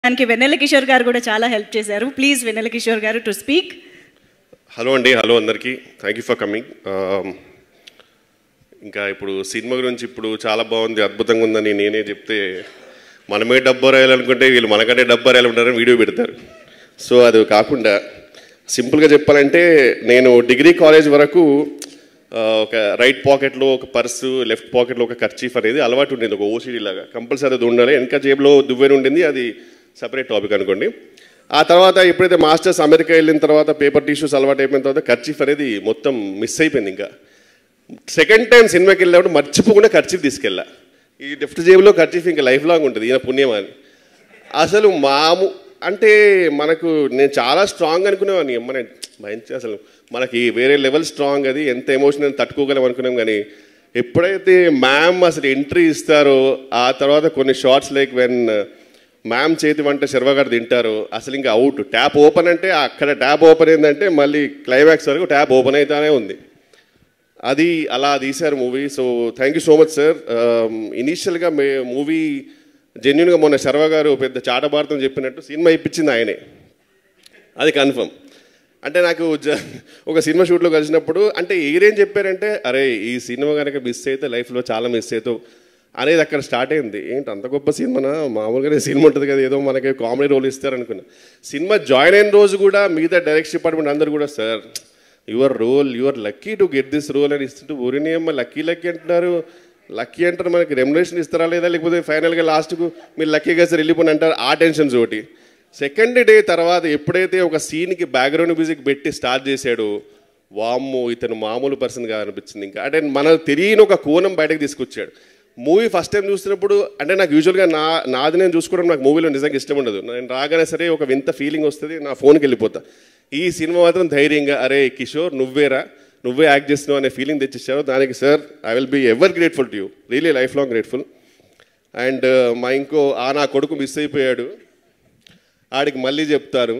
దానికి వెన్నెల కిషోర్ గారు కూడా చాలా హెల్ప్ చేశారు please Vennela Kishore garu to speak hello అండి హలో అందరికీ థ్యాంక్ యూ ఫర్ కమింగ్ ఇంకా ఇప్పుడు సినిమా గురించి ఇప్పుడు చాలా బాగుంది అద్భుతంగా ఉందని నేనే చెప్తే మనమే డబ్బు రాయాలనుకుంటే వీళ్ళు మనకంటే డబ్బు రాయాలి ఉంటారని వీడియో పెడతారు సో అది కాకుండా సింపుల్గా చెప్పాలంటే నేను డిగ్రీ కాలేజ్ వరకు ఆ, ఒక రైట్ పాకెట్లో ఒక పర్సు లెఫ్ట్ పాకెట్లో ఒక ఖర్చీఫ్ అనేది అలవాటు ఉండేది ఒక ఓసిడీ లాగా కంపల్సరీ అది ఉండాలి వెనక జేబులో దువ్వెన ఉండింది అది సపరేట్ టాపిక్ అనుకోండి ఆ తర్వాత ఎప్పుడైతే మాస్టర్స్ అమెరికా వెళ్ళిన తర్వాత పేపర్ టిష్యూస్ అలవాటు అయిపోయిన తర్వాత ఖర్చీఫ్ అనేది మొత్తం మిస్ అయిపోయింది ఇంకా సెకండ్ టైం సినిమాకి వెళ్ళినప్పుడు మర్చిపోకుండా ఖర్చీఫ్ తీసుకెళ్ళా ఈ లెఫ్ట్ జేబులో ఖర్చీఫ్ ఇంకా లైఫ్ లాంగ్ ఉంటుంది ఈయన పుణ్యం అని అసలు మాము అంటే మనకు నేను చాలా స్ట్రాంగ్ అనుకునేవాడిని అమ్మ నేను మంచి అసలు మనకి వేరే లెవెల్ స్ట్రాంగ్ అది ఎంత ఎమోషన్ తట్టుకోగలం అనుకున్నాం కానీ ఎప్పుడైతే మ్యామ్ అసలు ఎంట్రీ ఇస్తారో ఆ తర్వాత కొన్ని షార్ట్స్ లైక్ వెన్ మ్యామ్ చేతి వంట శర్వ గారు తింటారు అసలు ఇంకా అవుట్ ట్యాప్ ఓపెన్ అంటే అక్కడ ట్యాప్ ఓపెన్ అయిందంటే మళ్ళీ క్లైమాక్స్ వరకు ట్యాప్ ఓపెన్ అవుతానే ఉంది అది అలా తీశారు movie so thank you so much sir ఇనీషియల్గా మే మూవీ జెన్యున్గా మొన్న శర్వ గారు పెద్ద చాటభారతం చెప్పినట్టు సినిమా ఇప్పించింది ఆయనే అది కన్ఫర్మ్ అంటే నాకు జ ఒక సినిమా షూట్లో కలిసినప్పుడు అంటే ఏరేం చెప్పారంటే అరే ఈ సినిమా కనుక మిస్ అయితే లైఫ్లో చాలా మిస్ అవుతావు అనేది అక్కడ స్టార్ట్ అయింది ఏంటి అంత గొప్ప సినిమానా మామూలుగానే సినిమా ఉంటుంది కదా ఏదో మనకి కామెడీ రోల్ ఇస్తారు అనుకున్నా సినిమా జాయిన్ అయిన రోజు కూడా మిగతా డైరెక్షన్ డిపార్ట్మెంట్ అందరు కూడా sir your role your lucky to get this role అని ఇస్తుంటే ఊరిని అమ్మ లక్కీ లక్కీ అంటున్నారు లక్కీ అంటారు మనకి రెమ్యునేషన్ ఇస్తారా లేదా లేకపోతే ఫైనల్గా లాస్ట్కు మీరు లక్కీగా సార్ వెళ్ళిపోయి అంటారు ఆ టెన్షన్స్ ఒకటి సెకండ్ డే తర్వాత ఎప్పుడైతే ఒక సీన్కి బ్యాక్గ్రౌండ్ మ్యూజిక్ పెట్టి స్టార్ట్ చేశాడో వామ్మో ఇతను మామూలు పర్సన్గా అనిపించింది ఇంకా అంటే మనకు తెలియని ఒక కోణం బయటకు తీసుకొచ్చాడు మూవీ ఫస్ట్ టైం చూస్తున్నప్పుడు అంటే నాకు యూజువల్గా నా నాది నేను చూసుకోవడం నాకు మూవీలో నిజంగా ఇష్టం ఉండదు నేను రాగానే సరే ఒక వింత ఫీలింగ్ వస్తుంది నా ఫోన్కి వెళ్ళిపోతా ఈ సినిమా మాత్రం ధైర్యంగా అరే కిషోర్ నువ్వేరా నువ్వే యాక్ట్ చేస్తున్నావు అనే ఫీలింగ్ తెచ్చిచ్చారు దానికి sir I will be ever grateful to you really life long grateful and మా ఇంకో ఆ నా కొడుకు మిస్ అయిపోయాడు ఆడికి మళ్ళీ చెప్తారు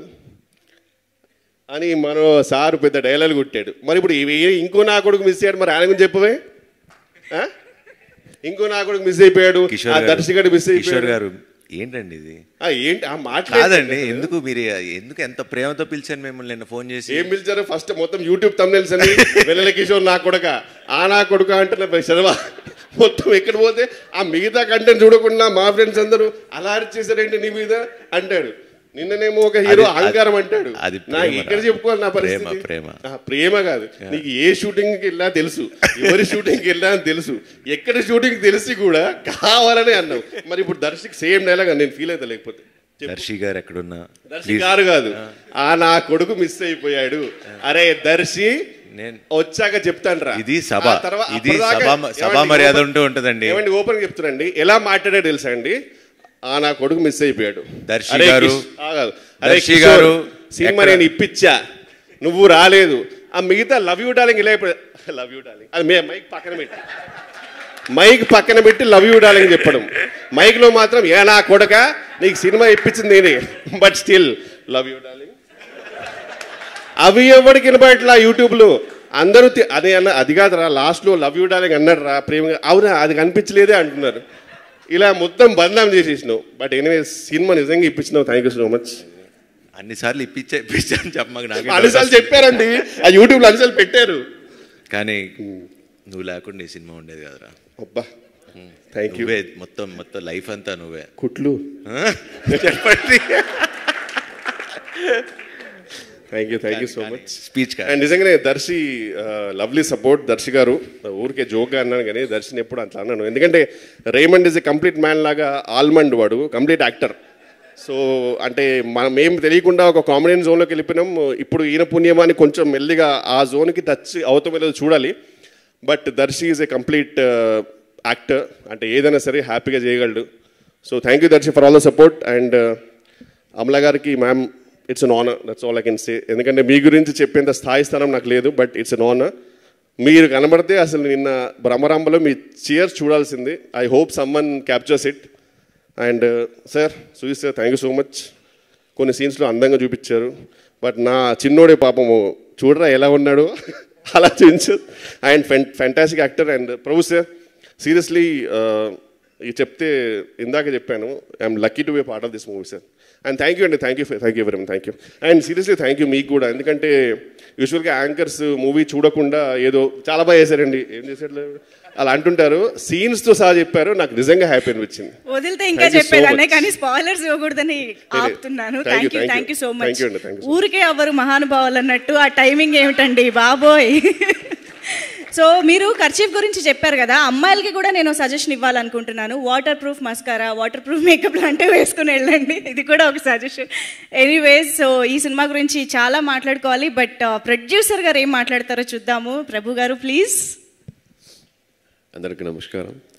అని మనం సారు పెద్ద డైలాగ్ కొట్టాడు మరి ఇప్పుడు ఈ- ఇంకో నా కొడుకు మిస్ అయ్యాడు మరి ఆయన గురించి చెప్పవే ఆ? ఇంకో నా కొడుకు మిస్ అయిపోయాడు కిషోర్ ఆ గారు- దర్శకుడు మిస్ కిషోర్ అయిపోయాడు గారు ఏంటండి ఇది ఆ, ఏంటి ఆ మాట కాదండి ఎందుకు మీరు ఎందుకు ఎంత ప్రేమతో పిలిచాను మిమ్మల్ని నిన్న ఫోన్ చేసి ఏం పిలిచారు ఫస్ట్ మొత్తం యూట్యూబ్ తమ్నెల్స్ అని వెన్నెల కిషోర్ నా కొడుక ఆ నా కొడుక అంటున్న శర్వ మొత్తం ఎక్కడ పోతే ఆ మిగతా కంటెంట్ చూడకుండా మా ఫ్రెండ్స్ అందరూ అలా చేశారేంటి నీ మీద అంటాడు నిన్ననేమో ఒక హీరో అది- అహంకారం అంటాడు అది నా ప్రేమ ఇక్కడ రా. చెప్పుకోవాలి నా ప్రేమ, పరిస్థితి ప్రేమ. ఆ, ప్రేమ కాదు నీకు ఏ షూటింగ్ కి వెళ్ళా తెలుసు ఎవరి షూటింగ్ కి వెళ్ళా అని తెలుసు ఎక్కడ షూటింగ్ తెలిసి కూడా కావాలని అన్నావు మరి ఇప్పుడు దర్శక్ సేమ్ డైలాగ్ నేను ఫీల్ అవుతా లేకపోతే దర్శి గారు ఎక్కడున్నా దర్శి గారు కాదు ఆ నా కొడుకు మిస్ అయిపోయాడు అరే దర్శి నేను వచ్చాక చెప్తాను రా ఇది సభ. ఆ తర్వా- ఇది అప్పటిదాకా- సభా- సభా ఏమండి, మర్యాద ఓపెన్- ఉంటూ ఉంటుందండి. ఏమండి ఓపెన్ చెప్తున్నాండి ఎలా మాట్లాడాడు తెలుసా అండి ఆ నా కొడుకు మిస్ అయిపోయాడు దర్శి అరే గారు, కిష్- ఆగాదు. అరే దర్శి కిషోర్, గారు, సినిమా ఎక్కడ- నేను ఇప్పించా నువ్వు రాలేదు ఆ మిగతా లవ్ యూ డాలింగ్ ఇలా లవ్ యూ డాలింగ్ అది మే మైక్ పక్కన పెట్టి మైక్ పక్కన పెట్టి లవ్ యూ డాలింగ్ చెప్పడం మైక్ లో మాత్రం ఏ నా కొడక నీకు సినిమా ఇప్పించింది నేనే but still love you darling అవి ఎవరికి వినబడట్లా యూట్యూబ్లో అందరూ తి- అదే అన్న అది కాదురా లాస్ట్లో లవ్ యూ డాలింగ్ అన్నాడు రా ప్రేమ అవునా అది కనిపించలేదే అంటున్నారు ఇలా మొత్తం బదనాం చేసేసినావు బట్ ఎనివే సినిమా నిజంగా ఇప్పించినావు థ్యాంక్ యూ సో మచ్ అన్నిసార్లు ఇప్పించే ఇప్పించాను చెప్పమాక నాకు అన్నిసార్లు చెప్పారండి ఆ యూట్యూబ్లో అన్నిసార్లు పెట్టారు కానీ నువ్వు లేకుండా ఈ సినిమా ఉండేది కదరా అబ్బా థ్యాంక్ యూ నువ్వే మొత్తం మొత్తం లైఫ్ అంతా నువ్వే కుట్లు ఆ? చెప్పండి thank you thank you so much speech కాదు అండ్ నిజంగానే దర్శి లవ్లీ సపోర్ట్ దర్శి గారు ఊరికే జోక్గా అన్నాను కానీ దర్శిని ఎప్పుడు అట్లా అన్నాను ఎందుకంటే Raymond is a complete man లాగా ఆల్మండ్ వాడు కంప్లీట్ యాక్టర్ సో అంటే మనం ఏం తెలియకుండా ఒక కామెడియన్ జోన్లోకి వెళ్ళిపోయినాం ఇప్పుడు ఈయన పుణ్యమాన్ని కొంచెం మెల్లిగా ఆ జోన్కి టచ్ అవుతాం లేదో చూడాలి but Darshi is a complete actor అంటే ఏదైనా సరే హ్యాపీగా చేయగలడు so thank you Darshi for all the support and Amala గారికి ma'am it's an honour that's all I can say ఎందుకంటే మీ గురించి చెప్పేంత స్థాయి స్థానం నాకు లేదు బట్ ఇట్స్ అన్ ఆనర్ మీరు కనబడితే అసలు నిన్న భ్రమరాంబలో మీ చీర్స్ చూడాల్సింది I hope someone captures it and sir Sujeeth sir thank you so much కొన్ని సీన్స్లో అందంగా చూపించారు బట్ నా చిన్నోడే పాపము చూడరా ఎలా ఉన్నాడు అలా చూపించు అండ్ ఫెన్ fantastic actor and Prabhu sir seriously ఇది చెప్తే ఇందాక చెప్పాను I'm lucky to be part of this movie sir and thank you అండి thank you thank you very much thank you and seriously thank you మీకు కూడా ఎందుకంటే యూజువల్గా యాంకర్స్ మూవీ చూడకుండా ఏదో చాలా బాగా చేశారండి ఏం చేశారు అలా అంటుంటారు సీన్స్తో సహా చెప్పారు నాకు నిజంగా హ్యాపీ అనిపించింది వదిలితే ఇంకా Thank you so చెప్పేదాన్నే much. కానీ స్పాయిలర్స్ ఇవ్వకూడదని ఆపుతున్నాను Thank you, thank you thank thank you you. So Thank much you అండి, thank you so much. ఊరికే ఎవరు మహానుభావులు అన్నట్టు ఆ టైమింగ్ ఏమిటండి బాబోయ్ సో మీరు కర్చీఫ్ గురించి చెప్పారు కదా అమ్మాయిలకి కూడా నేను సజెషన్ ఇవ్వాలనుకుంటున్నాను waterproof mascara waterproof makeup లాంటివి వేసుకుని వెళ్ళండి ఇది కూడా ఒక సజెషన్ ఎనీవేస్ సో ఈ సినిమా గురించి చాలా మాట్లాడుకోవాలి బట్ ప్రొడ్యూసర్ గారు ఏం మాట్లాడతారో చూద్దాము ప్రభు గారు ప్లీజ్ అందరికీ నమస్కారం